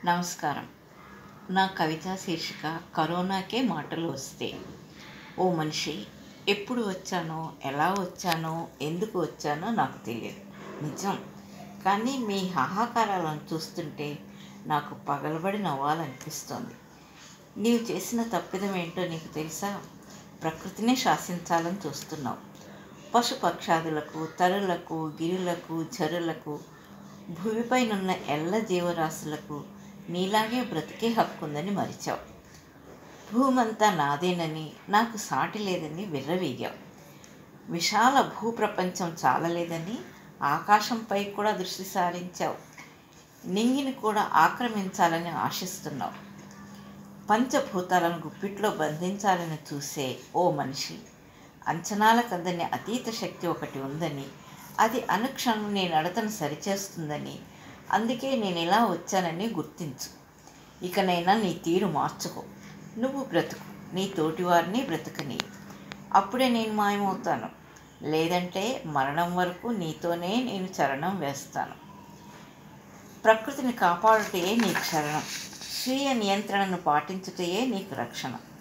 నమస్కారం నా కవితా శీర్షిక కరోనాకే మాటలు వస్తే ఓ మనిషి ఎప్పుడు వచ్చానో ఎలా వచ్చానో ఎందుకు వచ్చానో నాకు తెలియదు నిజం కానీ మీ హాహాకారాలను చూస్తుంటే నాకు పగలబడి నవ్వాలనిపిస్తోంది నీవు చేసిన తప్పిదం ఏంటో నీకు తెలుసా ప్రకృతిని శాసించాలని చూస్తున్నావు పశుపక్షాదులకు తరులకు గిరులకు జరులకు భూమిపైనున్న ఎల్ల జీవరాశులకు నీలాగే బ్రతికే హక్కు ఉందని మరిచావు భూమంతా నాదేనని నాకు సాటి లేదని విర్రవీగావు విశాల భూప్రపంచం చాలలేదని ఆకాశంపై కూడా దృష్టి సారించావు నింగిని కూడా ఆక్రమించాలని ఆశిస్తున్నావు పంచభూతాలను గుప్పిట్లో బంధించాలని చూసే ఓ మనిషి అంచనాల కందని అతీత శక్తి ఒకటి ఉందని అది అనుక్షణం నీ నడతను సరిచేస్తుందని అందుకే నేను ఇలా వచ్చానని గుర్తించు ఇకనైనా నీ తీరు మార్చుకో నువ్వు బ్రతుకు నీ తోటివారిని బ్రతుకని అప్పుడే నేను మాయమవుతాను లేదంటే మరణం వరకు నీతోనే నేను చరణం వేస్తాను ప్రకృతిని కాపాడుటయే నీకు శరణం స్వీయ నియంత్రణను పాటించుటయే నీకు రక్షణ